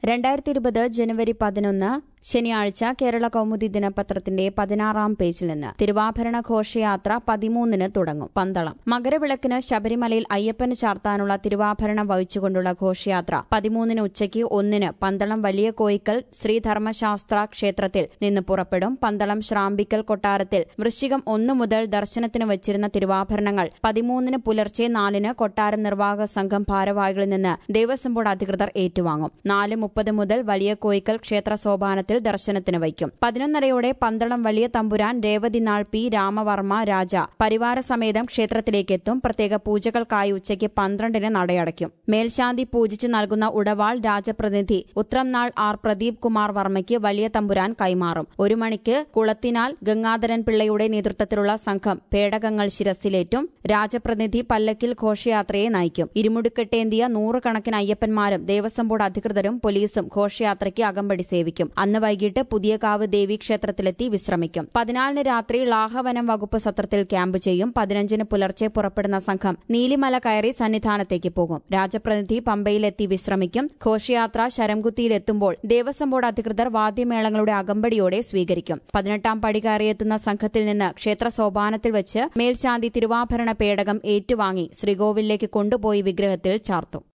രണ്ടായിരത്തി ഇരുപത് ജനുവരി പതിനൊന്ന് ശനിയാഴ്ച കേരള കൗമുദി ദിനപത്രത്തിന്റെ പതിനാറാം പേജിൽ നിന്ന് തിരുവാഭരണ ഘോഷയാത്ര പതിമൂന്നിന് തുടങ്ങും പന്തളം മകരവിളക്കിന് ശബരിമലയിൽ അയ്യപ്പന് ചാർത്താനുള്ള തിരുവാഭരണം വഹിച്ചുകൊണ്ടുള്ള ഘോഷയാത്ര പതിമൂന്നിന് ഉച്ചയ്ക്ക് ഒന്നിന് പന്തളം വലിയ കോയിക്കൽ ശ്രീധർമ്മശാസ്ത്ര ക്ഷേത്രത്തിൽ നിന്ന് പുറപ്പെടും പന്തളം ശ്രാമ്പിക്കൽ കൊട്ടാരത്തിൽ വൃശ്ചികം ഒന്നു മുതൽ ദർശനത്തിന് വച്ചിരുന്ന തിരുവാഭരണങ്ങൾ പതിമൂന്നിന് പുലർച്ചെ നാലിന് കൊട്ടാരം നിർവാഹക സംഘം ഭാരവാഹികളിൽ നിന്ന് ദേവസ്വം ബോർഡ് അധികൃതർ ഏറ്റുവാങ്ങും നാല് മുപ്പത് മുതൽ വലിയ കോയിക്കൽ ക്ഷേത്ര സോപാനത്തിൽ ദർശനത്തിന് വയ്ക്കും പതിനൊന്നരയോടെ പന്തളം വലിയ തമ്പുരാൻ രേവതിനാൾ പി രാമവർമ്മ രാജ പരിവാര സമേതം ക്ഷേത്രത്തിലേക്ക് എത്തും പ്രത്യേക പൂജകൾക്കായി ഉച്ചയ്ക്ക് പന്ത്രണ്ടിന് നടയടയ്ക്കും മേൽശാന്തി പൂജിച്ചു നൽകുന്ന ഉടവാൾ രാജപ്രതിനിധി ഉത്രംനാൾ ആർ പ്രദീപ് കുമാർ വർമ്മയ്ക്ക് വലിയ തമ്പുരാൻ കൈമാറും ഒരു മണിക്ക് കുളത്തിനാൽ ഗംഗാധരൻ പിള്ളയുടെ നേതൃത്വത്തിലുള്ള സംഘം പേടകങ്ങൾ ശിരസിലേറ്റും രാജപ്രതിനിധി പല്ലക്കിൽ ഘോഷയാത്രയെ നയിക്കും ഇരുമുടിക്കെട്ടേന്തിയ നൂറുകണക്കിന് അയ്യപ്പന്മാരും ദേവസ്വം ബോർഡ് അധികൃതരും പോലീസും ഘോഷയാത്രയ്ക്ക് അകമ്പടി സേവിക്കും അന്ന് വൈകിട്ട് പുതിയകാവ് ദേവീക്ഷേത്രത്തിലെത്തി വിശ്രമിക്കും പതിനാലിന് രാത്രി ലാഹവനം വകുപ്പ് സത്രത്തിൽ ക്യാമ്പ് ചെയ്യും പതിനഞ്ചിന് പുലർച്ചെ പുറപ്പെടുന്ന സംഘം നീലിമല കയറി സന്നിധാനത്തേക്ക് പോകും രാജപ്രതിനിധി പമ്പയിലെത്തി വിശ്രമിക്കും ഘോഷയാത്ര ശരംകുത്തിയിലെത്തുമ്പോൾ ദേവസ്വം ബോർഡ് അധികൃതർ വാദ്യമേളങ്ങളുടെ അകമ്പടിയോടെ സ്വീകരിക്കും പതിനെട്ടാം പടി കയറിയെത്തുന്ന സംഘത്തിൽ നിന്ന് ക്ഷേത്ര സോപാനത്തിൽ വെച്ച് മേൽശാന്തി തിരുവാഭരണ പേടകം ഏറ്റുവാങ്ങി ശ്രീകോവിലേക്ക് കൊണ്ടുപോയി വിഗ്രഹത്തിൽ ചാർത്തും